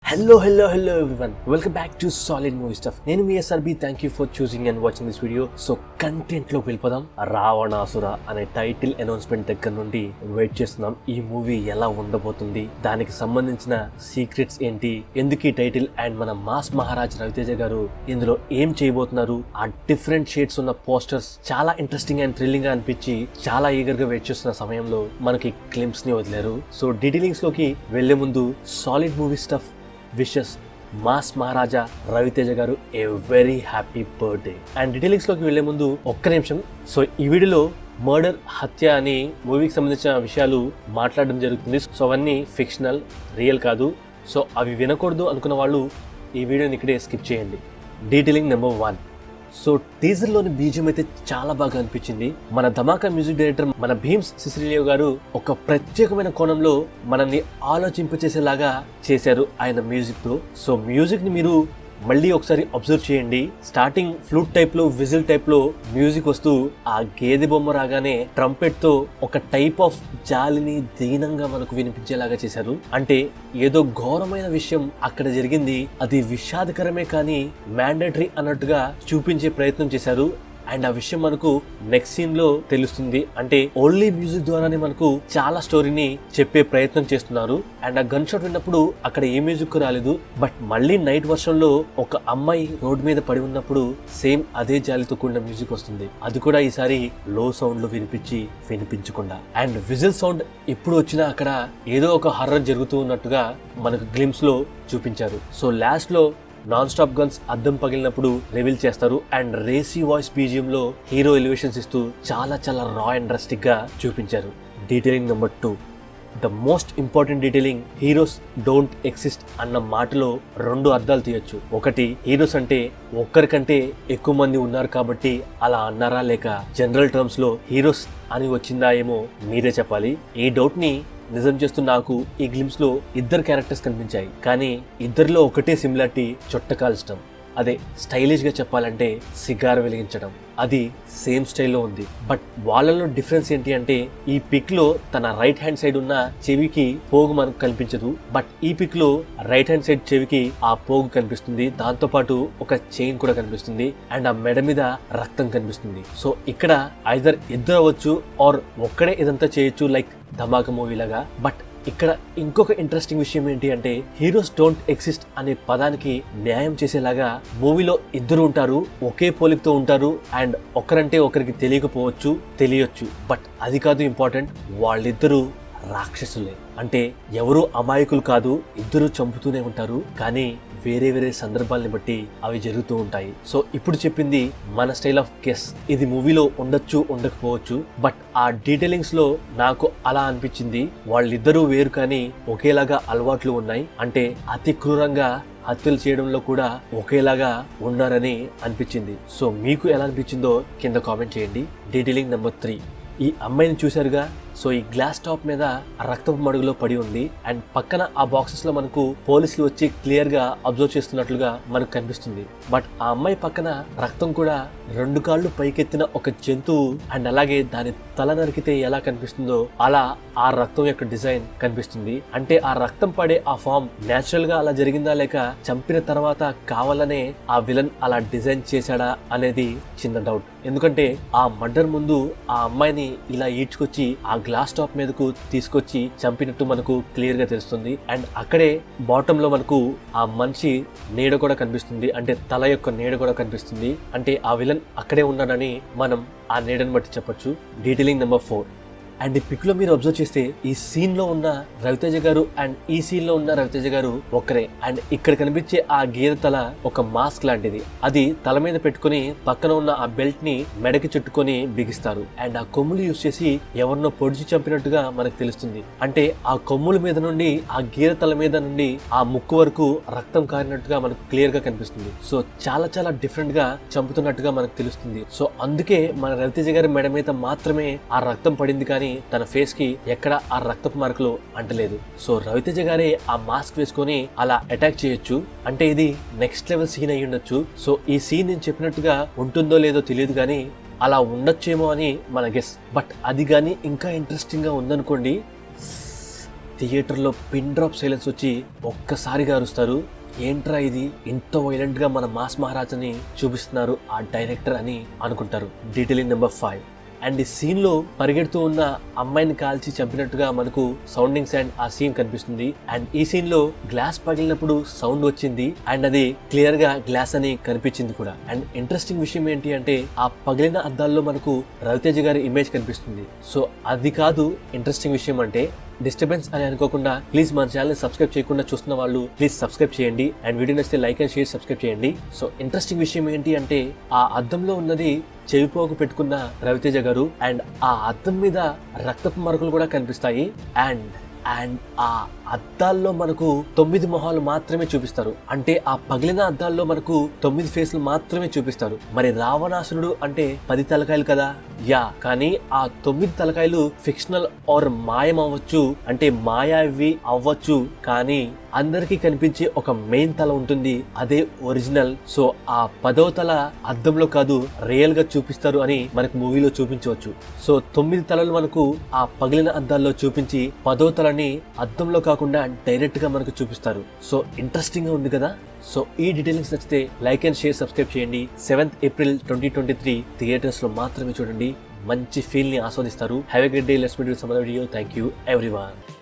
hello hello hello everyone welcome back to solid movie stuff నేను మీ SRB thank you for choosing and watching this video so content లో వెళ్ళిపోదాం రావణాసుర అనే title announcement దగ్గర నుండి wait చేస్తున్నాం ఈ మూవీ ఎలా ఉండబోతుంది దానికి సంబంధించిన సీక్రెట్స్ ఏంటి ఎందుకు ఈ టైటిల్ అండ్ మన మాస్ మహారాజ్ రవితేజ గారు ఇందులో ఏం చేయబోతున్నారు ఆ డిఫరెంట్ షేడ్స్ ఉన్న పోస్టర్స్ చాలా ఇంట్రెస్టింగ్ అండ్ థ్రిల్లింగ్ గా అనిపించి చాలా ఈగర్ గా వెయిట్ చేస్తున్న సమయంలో మనకి క్లిమ్స్ ని వదిలేరు సో డీటెయిలింగ్స్ లోకి వెళ్లే ముందు solid movie stuff wishes mass Maharaja Ravi Teja garu a very happy birthday and detailings లోకి వెళ్లే ముందు ఒక్క నిమిషం సో ఈ వీడియోలో మర్డర్ హత్య అని మూవీకి సంబంధించిన విషయాలు మాట్లాడడం జరుగుతుంది సో అవన్నీ ఫిక్షనల్ రియల్ కాదు సో అవి వినకూడదు అనుకున్న వాళ్ళు ఈ వీడియోని ఇక్కడే స్కిప్ చేయండి detailing number one so teaser లోని బీజియం అయితే చాలా బాగా అనిపించింది మన ధమాకా మ్యూజిక్ డైరెక్టర్ మన భీమ్స్ సిసిలియో గారు ఒక ప్రత్యేకమైన కోణంలో మనల్ని ఆలోచింపచేసేలాగా చేశారు ఆయన మ్యూజిక్ తో సో మ్యూజిక్ ని మీరు మళ్ళీ ఒకసారి అబ్జర్వ్ చేయండి స్టార్టింగ్ ఫ్లూట్ టైప్ లో విజిల్ టైప్ లో మ్యూజిక్ వస్తూ ఆ గేదె బొమ్మ రాగానే ట్రంపెట్ తో ఒక టైప్ ఆఫ్ జాలిని దీనంగా మనకు వినిపించేలాగా చేశారు అంటే ఏదో ఘోరమైన విషయం అక్కడ జరిగింది అది విషాదకరమే కానీ మ్యాండేటరీ అన్నట్టుగా చూపించే ప్రయత్నం చేశారు అండ్ ఆ విషయం మనకు నెక్స్ట్ సీన్ లో తెలుస్తుంది అంటే ఓన్లీ మ్యూజిక్ ద్వారానే మనకు చాలా స్టోరీని చెప్పే ప్రయత్నం చేస్తున్నారు అండ్ ఆ గన్ షాట్ విన్నప్పుడు అక్కడ ఏ మ్యూజిక్ రాలేదు బట్ మళ్ళీ నైట్ వర్షన్ లో ఒక అమ్మాయి రోడ్ మీద పడి ఉన్నప్పుడు సేమ్ అదే జాలితో కూడిన మ్యూజిక్ వస్తుంది అది కూడా ఈసారి లో సౌండ్ లో వినిపించి వినిపించకుండా అండ్ విజిల్ సౌండ్ ఎప్పుడు వచ్చినా అక్కడ ఏదో ఒక హర్రర్ జరుగుతూ ఉన్నట్టుగా మనకు గ్లిమ్స్ లో చూపించారు సో లాస్ట్ లో నాన్ స్టాప్ గన్స్ అద్దం పగిలినప్పుడు రివీల్ చేస్తారు అండ్ రేసీ వాయిస్ బీజియం లో హీరో ఎలివేషన్స్ ఇస్తూ చాలా చాలా రా అండ్ డ్రస్టిక్ గా చూపించారు detailing number two the most important detailing heroes don't exist అన్న మాటలో రెండు అర్థాలు తీయొచ్చు ఒకటి హీరోస్ అంటే ఒక్కరికంటే ఎక్కువ మంది ఉన్నారు కాబట్టి అలా అన్నారా లేక జనరల్ టర్మ్స్ లో హీరోస్ అని వచ్చిందా ఏమో మీరే చెప్పాలి ఈ డౌట్ ని నిజం చేస్తూ నాకు ఈ గ్లిమ్స్ లో ఇద్దరు క్యారెక్టర్స్ కనిపించాయి కానీ ఇద్దరిలో ఒకటే సిమిలారిటీ చొట్ట కాల్చడం అదే స్టైలిష్ గా చెప్పాలంటే సిగార్ వెలిగించడం అది సేమ్ స్టైల్లో ఉంది బట్ వాళ్ళలో డిఫరెన్స్ ఏంటి అంటే ఈ పిక్ లో తన రైట్ హ్యాండ్ సైడ్ ఉన్న చెవికి పోగు మనకు కనిపించదు బట్ ఈ పిక్ లో రైట్ హ్యాండ్ సైడ్ చెవికి ఆ పోగు కనిపిస్తుంది దాంతో పాటు ఒక చైన్ కూడా కనిపిస్తుంది అండ్ ఆ మెడ మీద రక్తం కనిపిస్తుంది సో ఇక్కడ ఐదర్ ఇద్దరు అవ్వచ్చు ఆర్ ఒక్కడే ఇదంతా చేయొచ్చు లైక్ ధమాక మూవీ లాగా బట్ ఇక్కడ ఇంకొక ఇంట్రెస్టింగ్ విషయం ఏంటి అంటే హీరోస్ డోంట్ ఎగ్జిస్ట్ అనే పదానికి న్యాయం చేసేలాగా మూవీలో ఇద్దరు ఉంటారు ఒకే పోలికతో ఉంటారు అండ్ ఒకరంటే ఒకరికి తెలియకపోవచ్చు తెలియచ్చు బట్ అది కాదు ఇంపార్టెంట్ వాళ్ళిద్దరూ రాక్షసులే అంటే ఎవరు అమాయకులు కాదు ఇద్దరు చంపుతూనే ఉంటారు కానీ వేరే వేరే సందర్భాల్ని బట్టి అవి జరుగుతూ ఉంటాయి సో ఇప్పుడు చెప్పింది మన స్టైల్ ఆఫ్ గెస్ ఇది మూవీలో ఉండొచ్చు ఉండకపోవచ్చు బట్ ఆ డీటెయిలింగ్స్ లో నాకు అలా అనిపించింది వాళ్ళిద్దరూ వేరు కానీ ఒకేలాగా అలవాట్లు ఉన్నాయి అంటే అతి క్రూరంగా హత్యలు చేయడంలో కూడా ఒకేలాగా ఉన్నారని అనిపించింది సో మీకు ఎలా అనిపించిందో కింద కామెంట్ చేయండి డీటెయిలింగ్ నెంబర్ త్రీ ఈ అమ్మాయిని చూశారుగా సో ఈ గ్లాస్ టాప్ మీద రక్తపు మడుగులో పడి ఉంది అండ్ పక్కన ఆ బాక్సెస్ లో మనకు పోలీసులు వచ్చి క్లియర్ గా అబ్జర్వ్ చేస్తున్నట్లుగా మనకు కనిపిస్తుంది బట్ ఆ అమ్మాయి పక్కన రక్తం కూడా రెండు కాళ్ళు పైకెత్తిన ఒక జంతువు అండ్ అలాగే దాని తల నరికితే ఎలా కనిపిస్తుందో అలా ఆ రక్తం యొక్క డిజైన్ కనిపిస్తుంది అంటే ఆ రక్తం పడే ఆ ఫామ్ నేచురల్ గా అలా జరిగిందా లేక చంపిన తర్వాత కావాలనే ఆ విలన్ అలా డిజైన్ చేశాడా అనేది చిన్న డౌట్ ఎందుకంటే ఆ మర్డర్ ముందు ఆ అమ్మాయిని ఇలా ఈడ్చుకొచ్చి ఆ గ్లాస్ టాప్ మీదకు తీసుకొచ్చి చంపినట్టు మనకు క్లియర్ గా తెలుస్తుంది అండ్ అక్కడే బాటమ్ లో మనకు ఆ మనిషి నీడ కూడా కనిపిస్తుంది అంటే తల యొక్క నీడ కూడా కనిపిస్తుంది అంటే ఆ విలన్ అక్కడే ఉన్నాడని మనం ఆ నీడని బట్టి చెప్పొచ్చు డీటెయిలింగ్ నెంబర్ ఫోర్ అండ్ ఈ పిక్ లో మీరు అబ్జర్వ్ చేస్తే ఈ సీన్ లో ఉన్న రవితేజ గారు అండ్ ఈ సీన్ లో ఉన్న రవితేజ గారు ఒక్కరే అండ్ ఇక్కడ కనిపించే ఆ గీత తల ఒక మాస్క్ లాంటిది అది తల మీద పెట్టుకుని పక్కన ఉన్న ఆ బెల్ట్ ని మెడకి చుట్టుకొని బిగిస్తారు అండ్ ఆ కొమ్ములు యూస్ చేసి ఎవరినో పొడిచి చంపినట్టుగా మనకు తెలుస్తుంది అంటే ఆ కొమ్ముల మీద నుండి ఆ గీత తల మీద నుండి ఆ ముక్కు వరకు రక్తం కారినట్టుగా మనకు క్లియర్ గా కనిపిస్తుంది సో చాలా చాలా డిఫరెంట్ గా చంపుతున్నట్టుగా మనకు తెలుస్తుంది సో అందుకే మన రవితేజ గారి మెడ మీద మాత్రమే ఆ రక్తం పడింది కానీ తన ఫేస్ కి ఎక్కడ ఆ రక్తపు మార్కులు అంటలేదు సో రవితేజ గారే ఆ మాస్క్ వేసుకొని అలా అటాక్ చేయొచ్చు అంటే ఇది నెక్స్ట్ లెవెల్ సీన్ అయి ఉండొచ్చు సో ఈ సీన్ నేను చెప్పినట్టుగా ఉంటుందో లేదో తెలియదు కానీ అలా ఉండొచ్చేమో అని మన గెస్ బట్ అది కానీ ఇంకా ఇంట్రెస్టింగ్ గా ఉందనుకోండి థియేటర్లో పిన్ డ్రాప్ సైలెన్స్ వచ్చి ఒక్కసారిగా అరుస్తారు ఏంట్రా ఇది ఇంత వైలెంట్ గా మన మాస్ మహారాజని చూపిస్తున్నారు ఆ డైరెక్టర్ అని అనుకుంటారు డీటెయిలింగ్ నెంబర్ ఫైవ్ అండ్ ఈ సీన్ లో పరిగెడుతూ ఉన్న అమ్మాయిని కాల్చి చంపినట్టుగా మనకు సౌండింగ్స్ అండ్ ఆ సీన్ కనిపిస్తుంది అండ్ ఈ సీన్ లో గ్లాస్ పగిలినప్పుడు సౌండ్ వచ్చింది అండ్ అది క్లియర్ గా గ్లాస్ అని కనిపించింది కూడా అండ్ ఇంట్రెస్టింగ్ విషయం ఏంటి అంటే ఆ పగిలిన అద్దాల్లో మనకు రవితేజ గారి ఇమేజ్ కనిపిస్తుంది సో అది కాదు ఇంట్రెస్టింగ్ విషయం అంటే డిస్టర్బెన్స్ అని అనుకోకుండా ప్లీజ్ మన ఛానల్ సబ్స్క్రైబ్ చేయకుండా చూస్తున్న వాళ్ళు ప్లీజ్ సబ్స్క్రైబ్ చేయండి అండ్ వీడియో నచ్చితే లైక్ అండ్ షేర్ సబ్స్క్రైబ్ చేయండి సో ఇంట్రెస్టింగ్ విషయం ఏంటి అంటే ఆ అద్దంలో ఉన్నది చెవిపోగు పెట్టుకున్న రవితేజ గారు అండ్ ఆ అద్దం మీద రక్తపు మరకలు కూడా కనిపిస్తాయి అండ్ అండ్ ఆ అద్దాల్లో మనకు తొమ్మిది మొహాలు మాత్రమే చూపిస్తారు అంటే ఆ పగిలిన అద్దాల్లో మనకు తొమ్మిది ఫేస్లు మాత్రమే చూపిస్తారు మరి రావణాసురుడు అంటే పది తలకాయలు కదా యా కానీ ఆ తొమ్మిది తలకాయలు ఫిక్షనల్ ఆర్ మాయం అవ్వచ్చు అంటే మాయావి అవ్వచ్చు కానీ అందరికీ కనిపించే ఒక మెయిన్ తల ఉంటుంది అదే ఒరిజినల్ సో ఆ పదవ తల అద్దంలో కాదు రియల్ గా చూపిస్తారు అని మనకు మూవీలో చూపించవచ్చు సో తొమ్మిది తలలు మనకు ఆ పగిలిన అద్దాల్లో చూపించి పదో తలని అద్దంలో కాకుండా డైరెక్ట్ గా మనకు చూపిస్తారు సో ఇంట్రెస్టింగ్ గా ఉంది కదా సో ఈ డీటెయిలింగ్స్ నచ్చితే లైక్ అండ్ షేర్ సబ్స్క్రైబ్ చేయండి seventh April twenty twenty three theatres లో మాత్రమే చూడండి మంచి ఫీల్ ని ఆస్వాదిస్తారు have a great day let's meet some video thank you everyone